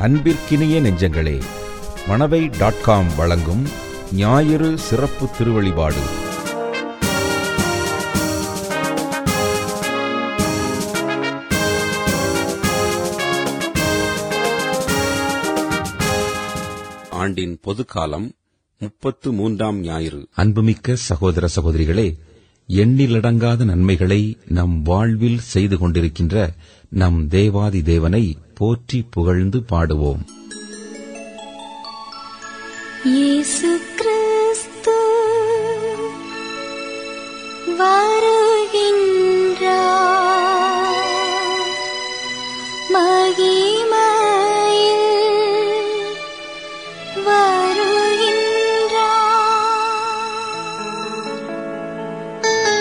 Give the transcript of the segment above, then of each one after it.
அன்பிற்கினிய நெஞ்சங்களே Manavai dot com வழங்கும் ஞாயிறு சிறப்பு திருவழிபாடு ஆண்டின் பொதுக்காலம் முப்பத்து மூன்றாம் ஞாயிறு அன்புமிக்க சகோதர சகோதரிகளே எண்ணிலடங்காத நன்மைகளை நம் வாழ்வில் செய்து கொண்டிருக்கின்ற நம் தேவாதி தேவனை போற்றி புகழ்ந்து பாடுவோம் இயேசு கிறிஸ்து வருகின்றார் மகிமையில் வருகின்றார்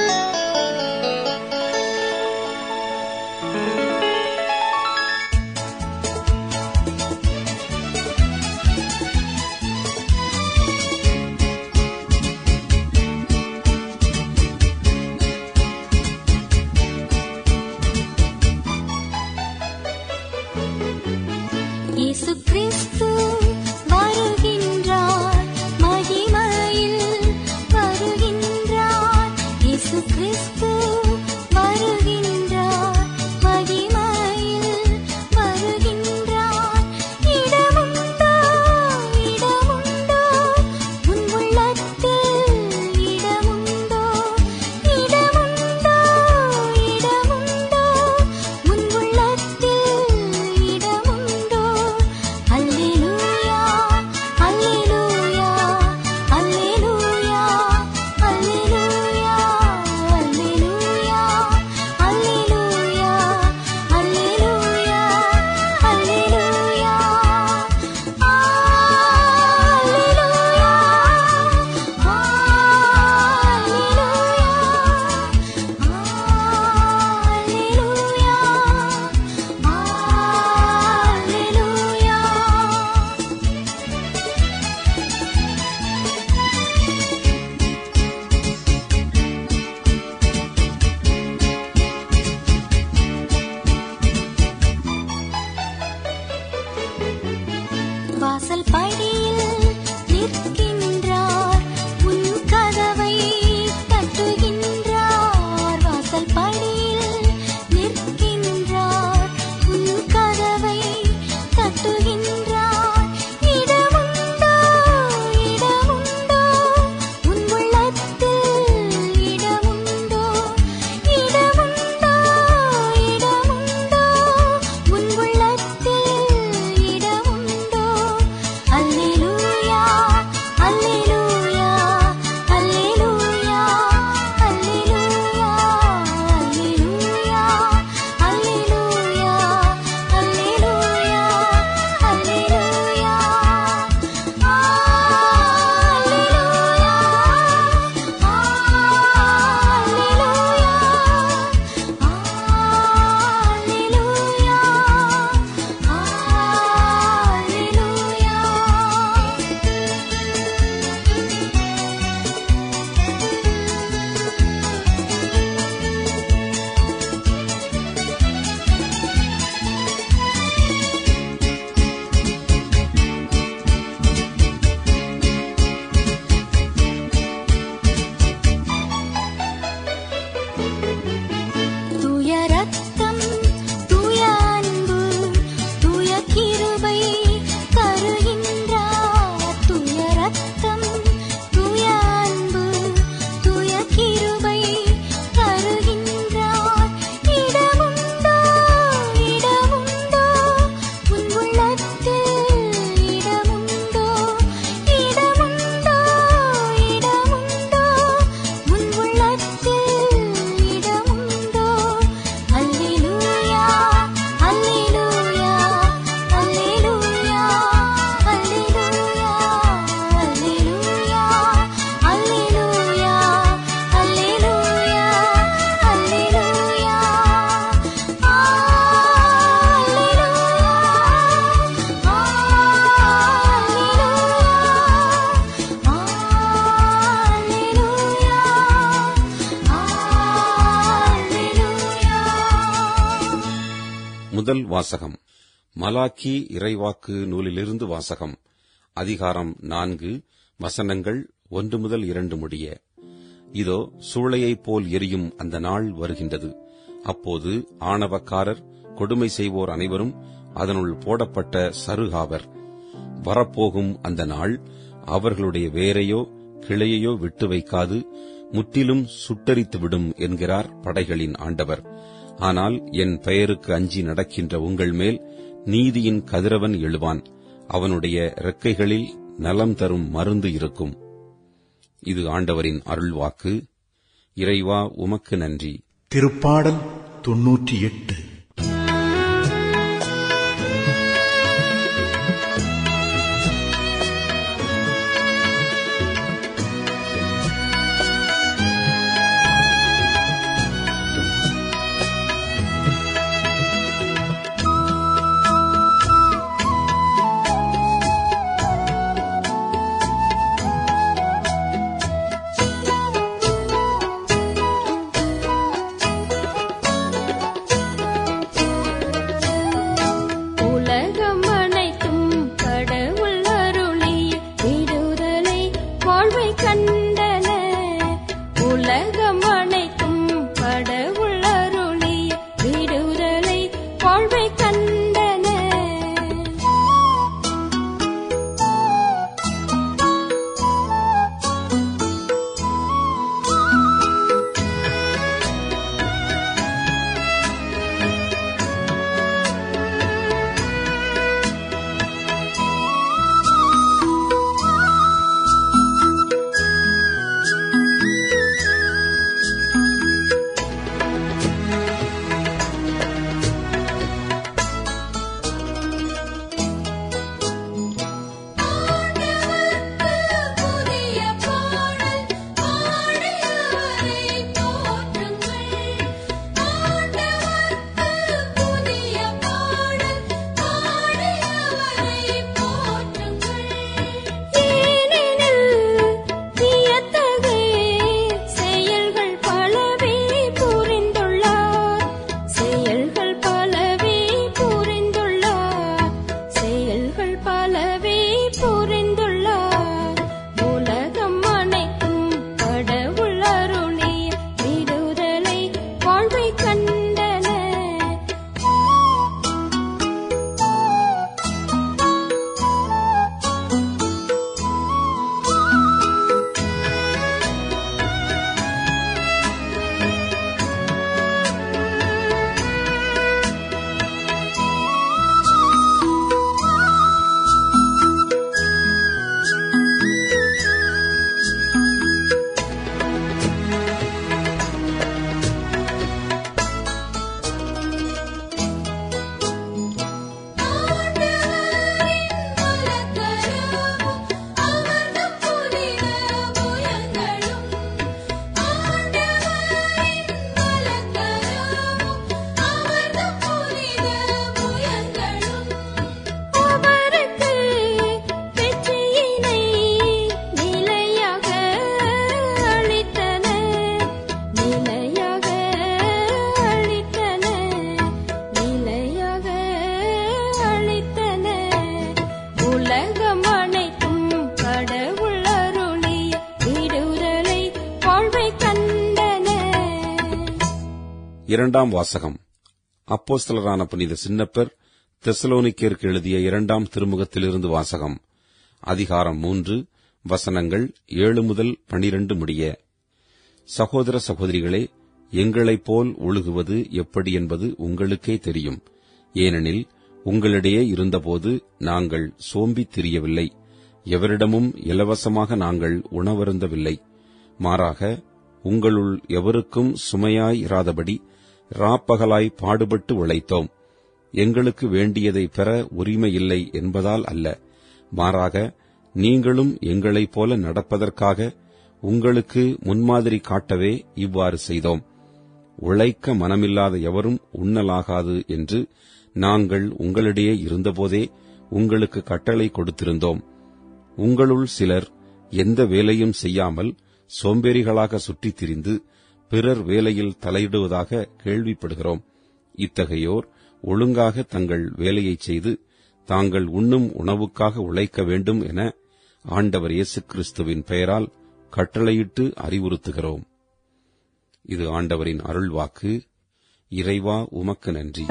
இயேசு கிறிஸ்து வருகின்றார் மகிமையில் வருகின்றார் இயேசு கிறிஸ்து வருகின்றார் மகிமையில் வருகின்றார் இடமுண்டோ இடமுண்டோ உன் உள்ளத்தில் இடமுண்டோ இடமுண்டோ இடமுண்டோ உன் உள்ளத்தில் இடமுண்டோ அல்லேலூயா அல்லேலூயா அல்லேலூயா அல்லேலூயா அல்லேலூயா அல்லேலூயா அல்லேலூயா அல்லேலூயா வாசல் படியில் நிற்கின்றார் உன் கதவை தட்டுகின்றார் வாசல் படியில் நிற்கின்றார் உன் கதவை தட்டுகின்றார் இடமுண்டோ இடமுண்டோ உன் உள்ளத்தில் இடமுண்டோ இடமுண்டோ இடமுண்டோ உன் உள்ளத்தில் இடமுண்டோ அல்லேலூயா அல்லேலூயா அல்லேலூயா அல்லேலூயா அல்லேலூயா அல்லேலூயா அல்லேலூயா அல்லேலூயா தூய ரத்தம் தூய அன்பு தூய கிருபை தருகின்றார் தூய ரத்தம் தூய அன்பு தூய கிருபை தருகின்றார் இடமுண்டோ இடமுண்டோ உன் உள்ளத்தில் இடமுண்டோ இடமுண்டோ இடமுண்டோ உன் உள்ளத்தில் இடமுண்டோ அல்லேலூயா அல்லேலூயா அல்லேலூயா அல்லேலூயா அல்லேலூயா அல்லேலூயா அல்லேலூயா அல்லேலூயா முதல் வாசகம் மலாக்கி இறைவாக்கு நூலிலிருந்து வாசகம் அதிகாரம் நான்கு வசனங்கள் ஒன்று முதல் இரண்டு முடிய இதோ சூளையைப் போல் எரியும் அந்த நாள் வருகின்றது அப்போது ஆணவக்காரர் கொடுமை செய்வோர் அனைவரும் அதனுள் போடப்பட்ட சருகாவர் வரப்போகும் அந்த நாள் அவர்களுடைய வேரையோ கிளையையோ விட்டு வைக்காது முற்றிலும் சுட்டரித்துவிடும் என்கிறார் படைகளின் ஆண்டவர் ஆனால் என் பெயருக்கு அஞ்சி நடக்கின்ற உங்கள் மேல் நீதியின் கதிரவன் எழுவான் அவனுடைய இறக்கைகளில் நலம் தரும் மருந்து இருக்கும் இது ஆண்டவரின் அருள்வாக்கு இறைவா உமக்கு நன்றி திருப்பாடல் தொன்னூற்றி எட்டு உலகம் அனைத்தும் கடவுள் அருளிய விடுதலை வாழ்வை கண்டன உலகம் அனைத்தும் கடவுள் அருளிய விடுதலை வாழ்வை கண்டன புதிய பாடல் பாடியவரை போற்றுங்கள் ஆண்டவர்க்கு புதிய பாடல் பாடியவரை போற்றுங்கள் ஏனெனில் வியத்தகு செயல்கள் பலவே புரிந்துள்ளார் செயல்கள் பலவே புரிந்துள்ளார் செயல்கள் பலவே புரிந்துள்ளார் உலகம் அனைத்தும் கடவுள் அருளிய விடுதலை வாழ்வை கண்டன அவருக்கு வெற்றியினை நிலையாக அளித்தன நிலையாக அளித்தன நிலையாக அளித்தன உலகம் அனைத்தும் கடவுள் அருளிய விடுதலை வாழ்வை கண்டன இரண்டாம் வாசகம் அப்போஸ்தலரான புனித சின்னப்பர் தெசலோனிக்கேற்கு எழுதிய இரண்டாம் திருமுகத்திலிருந்து வாசகம் அதிகாரம் மூன்று வசனங்கள் ஏழு முதல் பனிரண்டு முடிய சகோதர சகோதரிகளே எங்களைப் போல் ஒழுகுவது எப்படி என்பது உங்களுக்கே தெரியும் ஏனெனில் உங்களிடையே இருந்தபோது நாங்கள் சோம்பித் திரியவில்லை எவரிடமும் இலவசமாக நாங்கள் உணவருந்தவில்லை மாறாக உங்களுள் எவருக்கும் சுமையாய் இராதபடி ராப்பகலாய் பாடுபட்டு உழைத்தோம் எங்களுக்கு வேண்டியதை பெற உரிமையில்லை என்பதால் அல்ல மாறாக நீங்களும் எங்களைப் போல நடப்பதற்காக உங்களுக்கு முன்மாதிரி காட்டவே இவ்வாறு செய்தோம் உழைக்க மனமில்லாத எவரும் உண்ணலாகாது என்று நாங்கள் உங்களிடையே இருந்தபோதே உங்களுக்கு கட்டளை கொடுத்திருந்தோம் உங்களுள் சிலர் எந்த வேலையும் செய்யாமல் சோம்பேறிகளாக சுற்றித் திரிந்து பிறர் வேலையில் தலையிடுவதாக கேள்விப்படுகிறோம் இத்தகையோர் ஒழுங்காக தங்கள் வேலையைச் செய்து தாங்கள் உண்ணும் உணவுக்காக உழைக்க வேண்டும் என ஆண்டவர் இயேசு கிறிஸ்துவின் பெயரால் கட்டளையிட்டு அறிவுறுத்துகிறோம் இது ஆண்டவரின் அருள்வாக்கு இறைவா உமக்கு நன்றி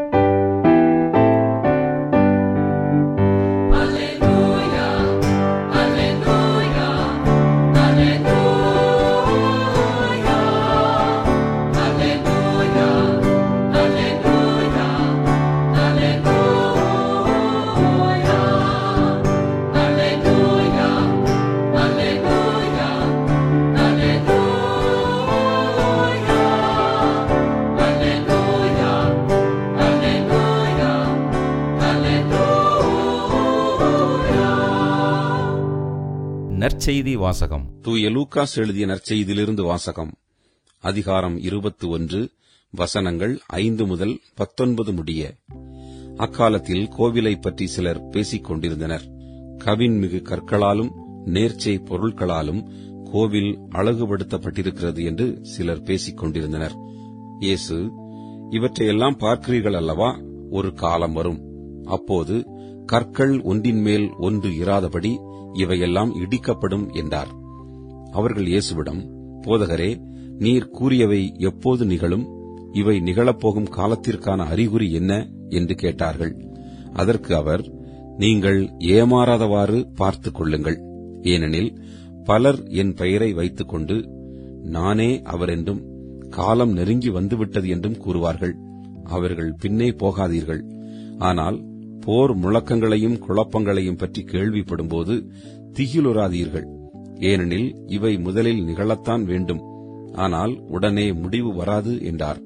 நற்செய்தி வாசகம் தூய லூக்காஸ் எழுதிய நற்செய்தியிலிருந்து வாசகம் அதிகாரம் இருபத்தி ஒன்று வசனங்கள் ஐந்து முதல் பத்தொன்பது முடிய அக்காலத்தில் கோவிலைப் பற்றி சிலர் பேசிக் கொண்டிருந்தனர் கவின்மிகு கற்களாலும் நேர்ச்சை பொருட்களாலும் கோவில் அழகுபடுத்தப்பட்டிருக்கிறது என்று சிலர் பேசிக் கொண்டிருந்தனர் இயேசு இவற்றையெல்லாம் பார்க்கிறீர்கள் அல்லவா ஒரு காலம் வரும் அப்போது கற்கள் ஒன்றின் மேல் ஒன்று இராதபடி இவையெல்லாம் இடிக்கப்படும் என்றார் அவர்கள் இயேசுவிடம் போதகரே நீர் கூறியவை எப்போது நிகழும் இவை நிகழப்போகும் காலத்திற்கான அறிகுறி என்ன என்று கேட்டார்கள் அதற்கு அவர் நீங்கள் ஏமாறாதவாறு பார்த்துக் கொள்ளுங்கள் ஏனெனில் பலர் என் பெயரை வைத்துக் கொண்டு நானே அவர் என்றும் காலம் நெருங்கி வந்துவிட்டது என்றும் கூறுவார்கள் அவர்கள் பின்னே போகாதீர்கள் ஆனால் போர் முழக்கங்களையும் குழப்பங்களையும் பற்றி கேள்விப்படும்போது திகிலுறாதீர்கள் ஏனெனில் இவை முதலில் நிகழத்தான் வேண்டும் ஆனால் உடனே முடிவு வராது என்றார்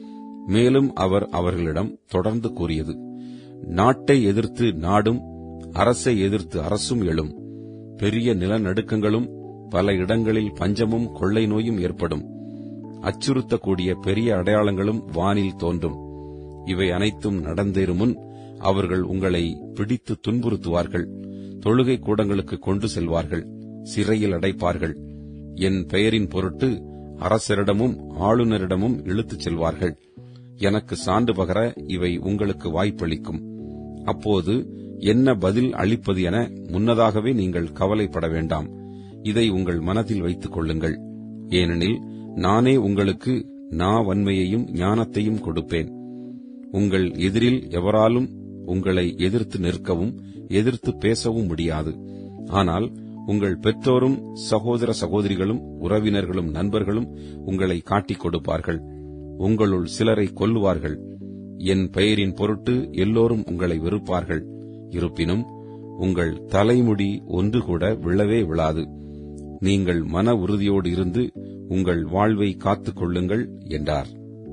மேலும் அவர் அவர்களிடம் தொடர்ந்து கூறியது நாட்டை எதிர்த்து நாடும் அரசை எதிர்த்து அரசும் எழும் பெரிய நிலநடுக்கங்களும் பல இடங்களில் பஞ்சமும் கொள்ளை நோயும் ஏற்படும் அச்சுறுத்தக்கூடிய பெரிய அடையாளங்களும் வானில் தோன்றும் இவை அனைத்தும் நடந்தேறும் முன் அவர்கள் உங்களை பிடித்து துன்புறுத்துவார்கள் தொழுகை கூடங்களுக்கு கொண்டு செல்வார்கள் சிறையில் அடைப்பார்கள் என் பெயரின் பொருட்டு அரசரிடமும் ஆளுநரிடமும் இழுத்துச் செல்வார்கள் எனக்கு சான்று பகர இவை உங்களுக்கு வாய்ப்பளிக்கும் அப்போது என்ன பதில் அளிப்பது என முன்னதாகவே நீங்கள் கவலைப்பட வேண்டாம் இதை உங்கள் மனதில் வைத்துக் கொள்ளுங்கள் ஏனெனில் நானே உங்களுக்கு நா வன்மையையும் ஞானத்தையும் கொடுப்பேன் உங்கள் எதிரில் எவராலும் உங்களை எதிர்த்து நிற்கவும் எதிர்த்து பேசவும் முடியாது ஆனால் உங்கள் பெற்றோரும் சகோதர சகோதரிகளும் உறவினர்களும் நண்பர்களும் உங்களை காட்டிக் கொடுப்பார்கள் உங்களுள் சிலரை கொல்லுவார்கள் என் பெயரின் பொருட்டு எல்லோரும் உங்களை வெறுப்பார்கள் இருப்பினும் உங்கள் தலைமுடி ஒன்று கூட விழவே விழாது நீங்கள் மன உறுதியோடு இருந்து உங்கள் வாழ்வை காத்துக் கொள்ளுங்கள் என்றார்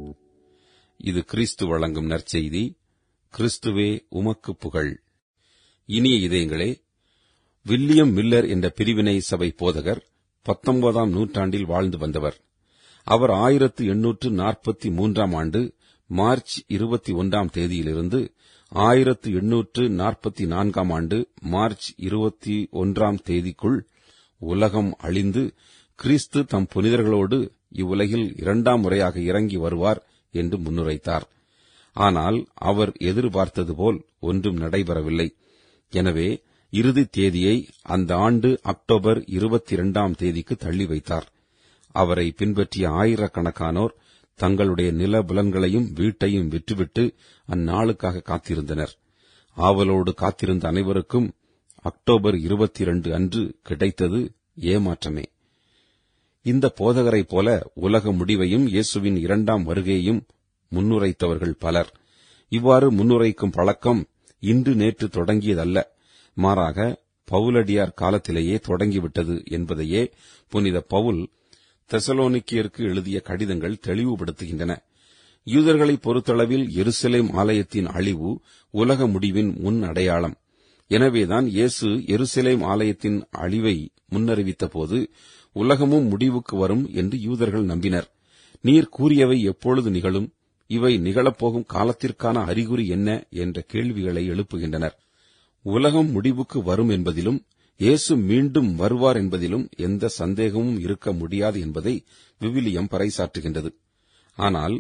இது கிறிஸ்து வழங்கும் நற்செய்தி கிறிஸ்துவே உமக்கு புகழ் இனிய இதயங்களே வில்லியம் மில்லர் என்ற பிரிவினை சபை போதகர் பத்தொன்பதாம் நூற்றாண்டில் வாழ்ந்து வந்தவர் அவர் ஆயிரத்து எண்ணூற்று நாற்பத்தி மூன்றாம் ஆண்டு மார்ச் இருபத்தி ஒன்றாம் தேதியிலிருந்து ஆயிரத்து எண்ணூற்று நாற்பத்தி நான்காம் ஆண்டு மார்ச் இருபத்தி ஒன்றாம் தேதிக்குள் உலகம் அழிந்து கிறிஸ்து தம் புனிதர்களோடு இவ்வுலகில் இரண்டாம் முறையாக இறங்கி வருவார் என்று முன்னுரைத்தார் ஆனால் அவர் எதிர்பார்த்தது போல் ஒன்றும் நடைபெறவில்லை எனவே இறுதி தேதியை அந்த ஆண்டு அக்டோபர் இருபத்தி இரண்டாம் தேதிக்கு தள்ளி வைத்தார் அவரை பின்பற்றிய ஆயிரக்கணக்கானோர் தங்களுடைய நில புலன்களையும் வீட்டையும் விற்றுவிட்டு அந்நாளுக்காக காத்திருந்தனர் ஆவலோடு காத்திருந்த அனைவருக்கும் அக்டோபர் இருபத்தி இரண்டு அன்று கிடைத்தது ஏமாற்றமே இந்த போதகரைப் போல உலக முடிவையும் இயேசுவின் இரண்டாம் வருகையையும் முன்னுரைத்தவர்கள் பலர் இவ்வாறு முன்னுரைக்கும் பழக்கம் இன்று நேற்று தொடங்கியதல்ல மாறாக பவுலடியார் காலத்திலேயே தொடங்கிவிட்டது என்பதையே புனித பவுல் தெசலோனிக்கியருக்கு எழுதிய கடிதங்கள் தெளிவுபடுத்துகின்றன யூதர்களை பொறுத்தளவில் எருசலேம் ஆலயத்தின் அழிவு உலக முடிவின் முன் அடையாளம் எனவேதான் இயேசு எருசலேம் ஆலயத்தின் அழிவை முன்னறிவித்தபோது உலகமும் முடிவுக்கு வரும் என்று யூதர்கள் நம்பினர் நீர் கூறியவை எப்பொழுது நிகழும் இவை நிகழப்போகும் காலத்திற்கான அறிகுறி என்ன என்ற கேள்விகளை எழுப்புகின்றனர் உலகம் முடிவுக்கு வரும் என்பதிலும் இயேசு மீண்டும் வருவார் என்பதிலும் எந்த சந்தேகமும் இருக்க முடியாது என்பதை விவிலியம் பறைசாற்றுகின்றது ஆனால்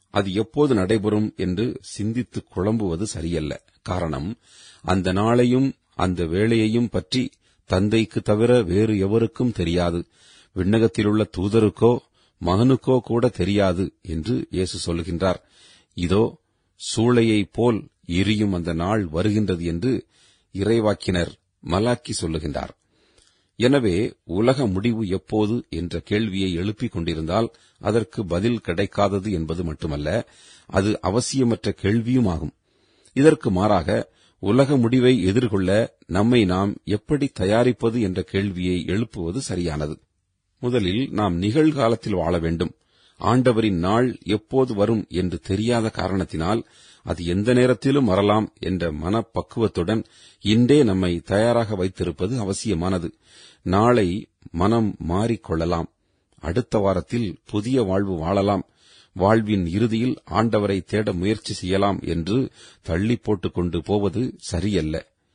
அது எப்போது நடைபெறும் என்று சிந்தித்து குழம்புவது சரியல்ல காரணம் அந்த நாளையும் அந்த வேளையையும் பற்றி தந்தைக்கு தவிர வேறு எவருக்கும் தெரியாது விண்ணகத்திலுள்ள தூதருக்கோ மகனுக்கோ கூட தெரியாது என்று இயேசு சொல்லுகின்றார் இதோ சூளையைப் போல் எரியும் அந்த நாள் வருகின்றது என்று இறைவாக்கினர் மலாக்கி சொல்லுகின்றார் எனவே உலக முடிவு எப்போது என்ற கேள்வியை எழுப்பிக் கொண்டிருந்தால் அதற்கு பதில் கிடைக்காதது என்பது மட்டுமல்ல அது அவசியமற்ற கேள்வியுமாகும் இதற்கு மாறாக உலக முடிவை எதிர்கொள்ள நம்மை நாம் எப்படி தயாரிப்பது என்ற கேள்வியை எழுப்புவது சரியானது முதலில் நாம் நிகழ்காலத்தில் வாழ வேண்டும் ஆண்டவரின் நாள் எப்போது வரும் என்று தெரியாத காரணத்தினால் அது எந்த நேரத்திலும் வரலாம் என்ற மனப்பக்குவத்துடன் இன்றே நம்மை தயாராக வைத்திருப்பது அவசியமானது நாளை மனம் மாறிக்கொள்ளலாம் அடுத்த வாரத்தில் புதிய வாழ்வு வாழலாம் வாழ்வின் இறுதியில் ஆண்டவரை தேட முயற்சி செய்யலாம் என்று தள்ளி போட்டுக் கொண்டு போவது சரியல்ல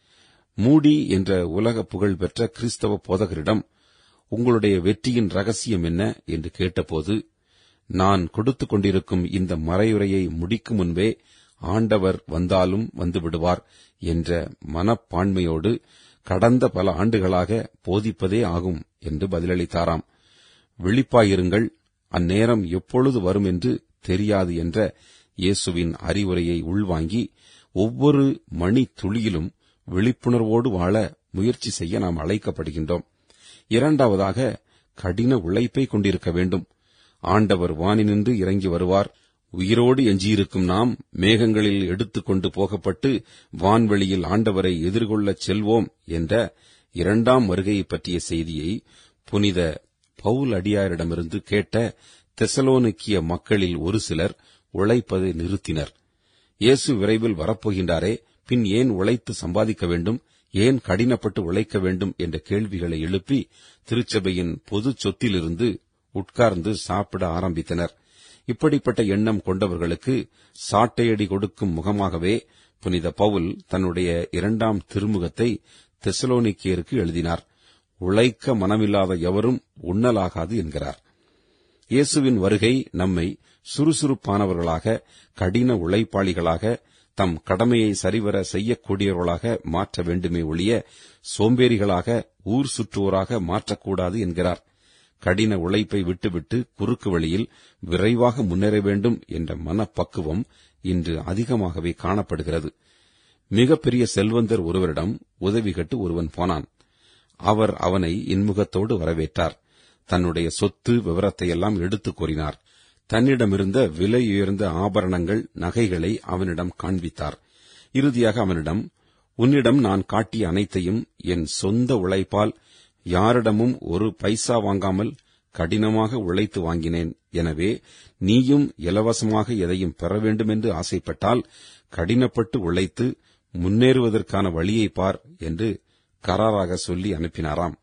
மூடி என்ற உலக புகழ்பெற்ற கிறிஸ்தவ போதகரிடம் உங்களுடைய வெற்றியின் ரகசியம் என்ன என்று கேட்டபோது நான் கொடுத்துக் கொண்டிருக்கும் இந்த மறையுரையை முடிக்கும் முன்பே ஆண்டவர் வந்தாலும் வந்துவிடுவார் என்ற மனப்பான்மையோடு கடந்த பல ஆண்டுகளாக போதிப்பதே ஆகும் என்று பதிலளித்தாராம் விழிப்பாயிருங்கள் அந்நேரம் எப்பொழுது வரும் என்று தெரியாது என்ற இயேசுவின் அறிவுரையை உள்வாங்கி ஒவ்வொரு மணி துளியிலும் விழிப்புணர்வோடு வாழ முயற்சி செய்ய நாம் அழைக்கப்படுகின்றோம் இரண்டாவதாக கடின உழைப்பை கொண்டிருக்க வேண்டும் ஆண்டவர் வானினின்று இறங்கி வருவார் உயிரோடு எஞ்சியிருக்கும் நாம் மேகங்களில் எடுத்துக்கொண்டு போகப்பட்டு வான்வெளியில் ஆண்டவரை எதிர்கொள்ளச் செல்வோம் என்ற இரண்டாம் வருகையை பற்றிய செய்தியை புனித பவுல் அடியாரிடமிருந்து கேட்ட தெசலோனிக்கிய மக்களில் ஒரு சிலர் உழைப்பதை நிறுத்தினர் இயேசு விரைவில் வரப்போகின்றாரே பின் ஏன் உழைத்து சம்பாதிக்க வேண்டும் ஏன் கடினப்பட்டு உழைக்க வேண்டும் என்ற கேள்விகளை எழுப்பி திருச்சபையின் பொது சொத்திலிருந்து உட்கார்ந்து சாப்பிட ஆரம்பித்தனர் இப்படிப்பட்ட எண்ணம் கொண்டவர்களுக்கு சாட்டையடி கொடுக்கும் முகமாகவே புனித பவுல் தன்னுடைய இரண்டாம் திருமுகத்தை தெசலோனிக்கியருக்கு எழுதினார் உழைக்க மனமில்லாத எவரும் உண்ணலாகாது என்கிறார் இயேசுவின் வருகை நம்மை சுறுசுறுப்பானவர்களாக கடின உழைப்பாளிகளாக தம் கடமையை சரிவர செய்யக்கூடியவர்களாக மாற்ற வேண்டுமே ஒழிய சோம்பேறிகளாக ஊர் சுற்றுவோராக மாற்றக்கூடாது என்கிறார் கடின உழைப்பை விட்டுவிட்டு குறுக்கு வழியில் விரைவாக முன்னேற வேண்டும் என்ற மனப்பக்குவம் இன்று அதிகமாகவே காணப்படுகிறது மிகப்பெரிய செல்வந்தர் ஒருவரிடம் உதவி கட்டு ஒருவன் போனான் அவர் அவனை இன்முகத்தோடு வரவேற்றார் தன்னுடைய சொத்து விவரத்தையெல்லாம் எடுத்துக் கூறினார் தன்னிடமிருந்த விலையுயர்ந்த ஆபரணங்கள் நகைகளை அவனிடம் காண்பித்தார் இறுதியாக அவனிடம் உன்னிடம் நான் காட்டிய அனைத்தையும் என் சொந்த உழைப்பால் யாரிடமும் ஒரு பைசா வாங்காமல் கடினமாக உழைத்து வாங்கினேன் எனவே நீயும் இலவசமாக எதையும் பெற வேண்டுமென்று ஆசைப்பட்டால் கடினப்பட்டு உழைத்து முன்னேறுவதற்கான வழியை பார் என்று கராராக சொல்லி அனுப்பினாராம்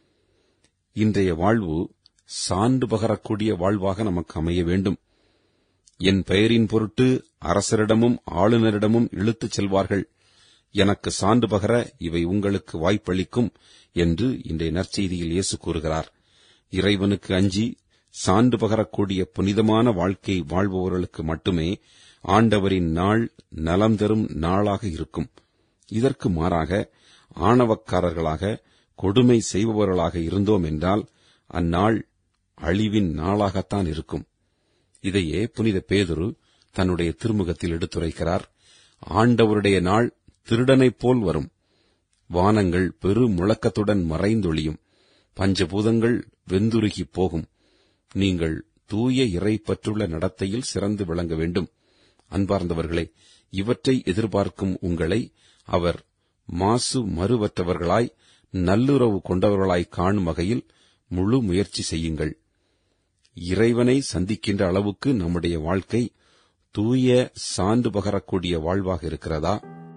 இன்றைய வாழ்வு சான்று பகரக்கூடிய வாழ்வாக நமக்கு அமைய வேண்டும் என் பெயரின் பொருட்டு அரசரிடமும் ஆளுநரிடமும் இழுத்துச் செல்வார்கள் எனக்கு சான்று பகர இவை உங்களுக்கு வாய்ப்பளிக்கும் என்று இன்றைய நற்செய்தியில் இயேசு கூறுகிறார் இறைவனுக்கு அஞ்சி சான்று பகரக்கூடிய புனிதமான வாழ்க்கை வாழ்பவர்களுக்கு மட்டுமே ஆண்டவரின் நாள் நலம் தரும் நாளாக இருக்கும் இதற்கு மாறாக ஆணவக்காரர்களாக கொடுமை செய்பவர்களாக இருந்தோம் என்றால் அந்நாள் அழிவின் நாளாகத்தான் இருக்கும் இதையே புனித பேதுரு தன்னுடைய திருமுகத்தில் எடுத்துரைக்கிறார் ஆண்டவருடைய நாள் திருடனைப் போல் வரும் வானங்கள் பெரு முழக்கத்துடன் மறைந்தொழியும் பஞ்சபூதங்கள் வெந்துருகிப் போகும் நீங்கள் தூய இறை பற்றுள்ள நடத்தையில் சிறந்து விளங்க வேண்டும் அன்பார்ந்தவர்களே இவற்றை எதிர்பார்க்கும் உங்களை அவர் மாசு மறுவற்றவர்களாய் நல்லுறவு கொண்டவர்களாய் காணும் வகையில் முழு முயற்சி செய்யுங்கள் இறைவனை சந்திக்கின்ற அளவுக்கு நம்முடைய வாழ்க்கை தூய சான்று பகரக்கூடிய வாழ்வாக இருக்கிறதா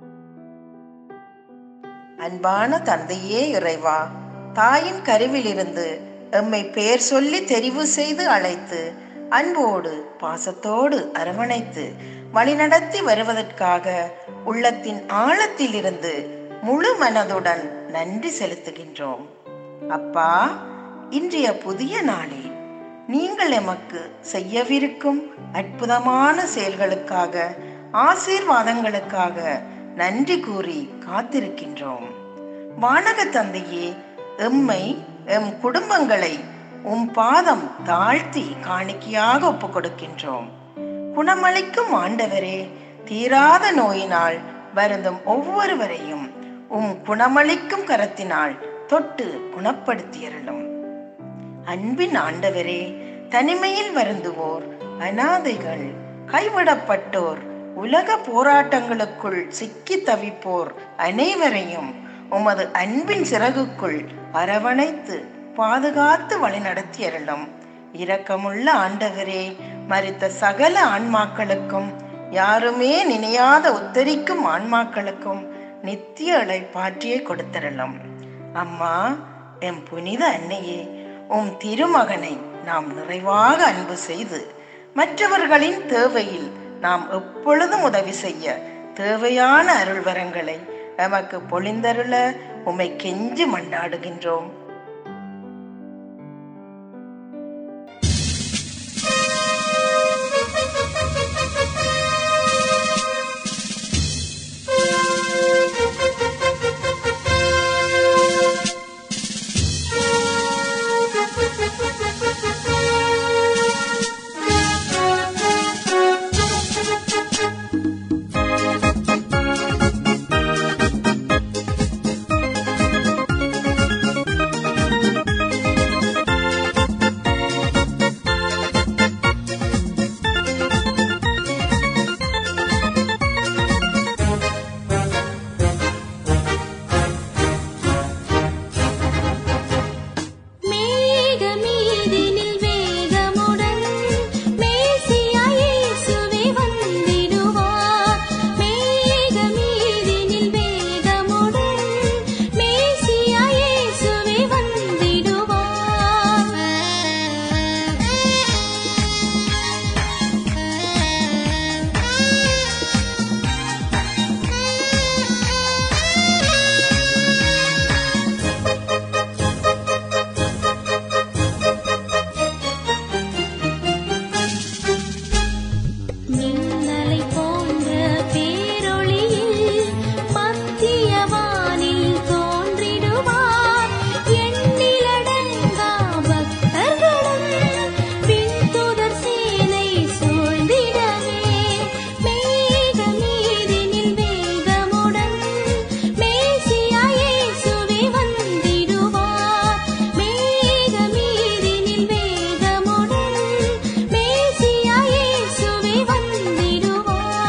அன்பான தந்தையே இறைவா தாயின் கருவிலிருந்து எம்மை பெயர் சொல்லி தெரிவு செய்து அழைத்து அன்போடு பாசத்தோடு அரவணைத்து வழிநடத்தி வருவதற்காக உள்ளத்தின் ஆழத்திலிருந்து முழு மனதுடன் நன்றி செலுத்துகின்றோம் அப்பா இன்றைய புதிய நாளில் நீங்கள் எமக்கு செய்யவிருக்கும் அற்புதமான செயல்களுக்காக ஆசீர்வாதங்களுக்காக நன்றி கூறி காத்திருக்கின்றோம் வானக தந்தையே எம்மை எம் குடும்பங்களை உம் பாதம் தாழ்த்தி காணிக்கையாக ஒப்புக் கொடுக்கின்றோம் குணமளிக்கும் ஆண்டவரே தீராத நோயினால் வருந்தும் ஒவ்வொருவரையும் உம் குணமளிக்கும் கரத்தினால் தொட்டு குணப்படுத்தியருளும் அன்பின் ஆண்டவரே தனிமையில் வருந்துவோர் அனாதைகள் கைவிடப்பட்டோர் உலக போராட்டங்களுக்குள் சிக்கி தவிப்போர் அனைவரையும் உமது அன்பின் சிறகுக்குள் அரவணைத்து பாதுகாத்து வழிநடத்தி அருளும் இரக்கமுள்ள ஆண்டவரே மறித்த சகல ஆன்மாக்களுக்கும் யாருமே நினையாத உத்தரிக்கும் ஆன்மாக்களுக்கும் நித்திய இளைப்பாற்றியை கொடுத்தரலும் அம்மா எம் புனித அன்னையே உம் திருமகனை நாம் நிறைவாக அன்பு செய்து மற்றவர்களின் தேவையில் நாம் எப்பொழுதும் உதவி செய்ய தேவையான அருள்வரங்களை எமக்கு பொழிந்தருள உமை கெஞ்சி மண்டாடுகின்றோம் மேகமீதினில் வேகமுடன் மேசியா இயேசுவே வந்திடுவார் மேகமீதினில் வேகமுடன் மேசியா இயேசுவே மின்னலை போன்ற பேரொளியில் மத்திய வானில் தோன்றிடுவார் எண்ணிலடங்கா பக்தர்களும் பின்தொடர் சேனை சூழ்ந்திடவே மேகமீதினில் வேகமுடன் மேசியா இயேசுவே வந்திடுவார் மேகமீதினில் வேகமுடன் மேசியா இயேசுவே வந்திடுவார்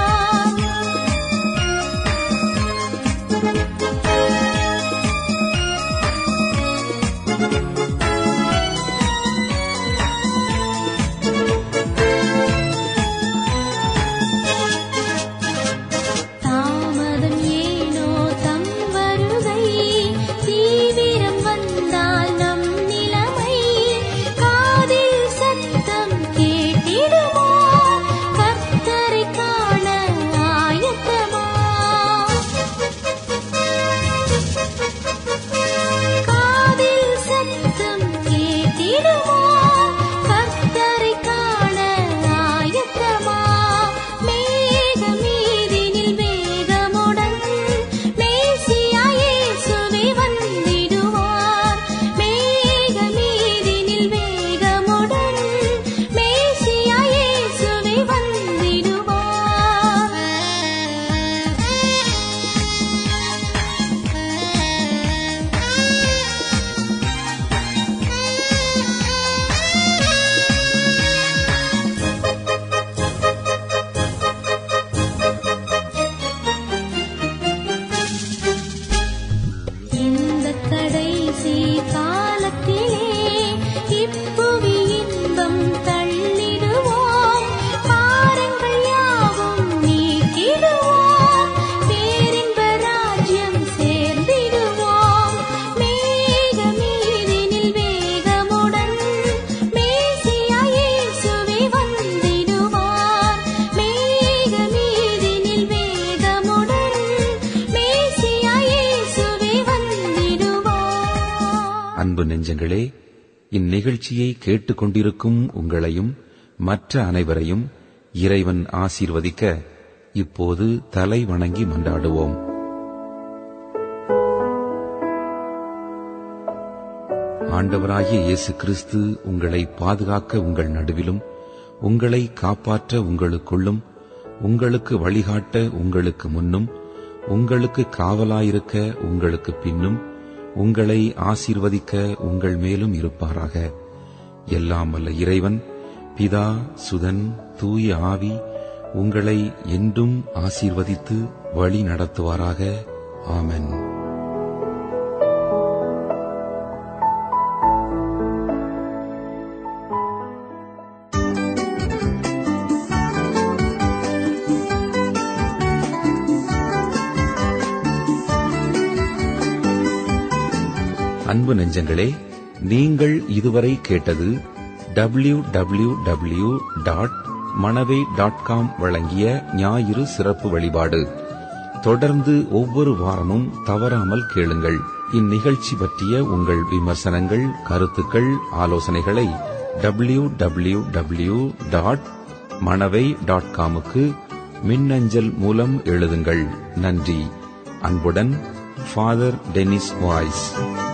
தாமதம் ஏனோ தம் வருகை தீவிரம் வந்தால் நம் நிலைமை காதில் சத்தம் கேட்டிடுமோ கர்த்தரை காண ஆயத்தமா காதில் சத்தம் கேட்டிடுமோ கர்த்தரை காண ஆயத்தமா மேகமீதினில் வேகமுடன் மேசியா இயேசுவே வந்திடுவார் மேகமீதினில் வேகமுடன் மேசியா இயேசுவே வந்திடுவார் இந்நிகழ்ச்சியை கேட்டுக்கொண்டிருக்கும் உங்களையும் மற்ற அனைவரையும் இறைவன் ஆசீர்வதிக்க இப்போது தலை வணங்கி மன்றாடுவோம் ஆண்டவராகிய இயேசு கிறிஸ்து உங்களை பாதுகாக்க உங்கள் நடுவிலும் உங்களை காப்பாற்ற உங்களுக்குள்ளும் உங்களுக்கு வழிகாட்ட உங்களுக்கு முன்னும் உங்களுக்கு காவலாயிருக்க உங்களுக்கு பின்னும் உங்களை ஆசீர்வதிக்க உங்கள் மேலும் இருப்பாராக எல்லாம் வல்ல இறைவன் பிதா சுதன் தூய ஆவி உங்களை என்றும் ஆசீர்வதித்து வழி நடத்துவாராக ஆமென் அன்பு நெஞ்சங்களே நீங்கள் இதுவரை கேட்டது W W W dot Manavai dot com வழங்கிய ஞாயிறு சிறப்பு வழிபாடு தொடர்ந்து ஒவ்வொரு வாரமும் தவறாமல் கேளுங்கள் இந்நிகழ்ச்சி பற்றிய உங்கள் விமர்சனங்கள் கருத்துக்கள் ஆலோசனைகளை W W W dot Manavai dot காமுக்கு மின்னஞ்சல் மூலம் எழுதுங்கள் நன்றி அன்புடன் ஃபாதர் டெனிஸ் வாய்ஸ்